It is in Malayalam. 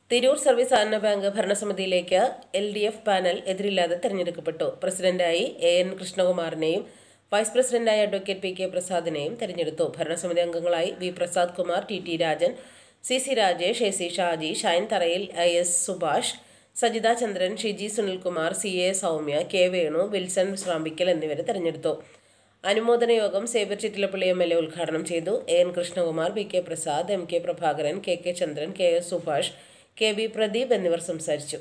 തിരൂർ സർവീസ് സഹകരണ ബാങ്ക് ഭരണസമിതിയിലേക്ക് എൽ ഡി എഫ് പാനൽ എതിരില്ലാതെ തെരഞ്ഞെടുക്കപ്പെട്ടു പ്രസിഡന്റായി എ എൻ കൃഷ്ണകുമാറിനെയും വൈസ് പ്രസിഡന്റായി അഡ്വക്കേറ്റ് പി കെ പ്രസാദിനെയും തെരഞ്ഞെടുത്തു ഭരണസമിതി അംഗങ്ങളായി V Prasad Kumar T T Rajan C C Rajesh A C Shaji Shine Tharayil I S Subhash Sajitha Chandran Shiji Sunilkumar C A Soumya K Venu Wilson Srampickal എന്നിവരെ തെരഞ്ഞെടുത്തു അനുമോദന യോഗം Xavier Chittilappally M L A ഉദ്ഘാടനം ചെയ്തു A N Krishnakumar P K Prasad M K Prabhakaran K K Chandran K S Subhash K B Pradeep എന്നിവർ സംസാരിച്ചു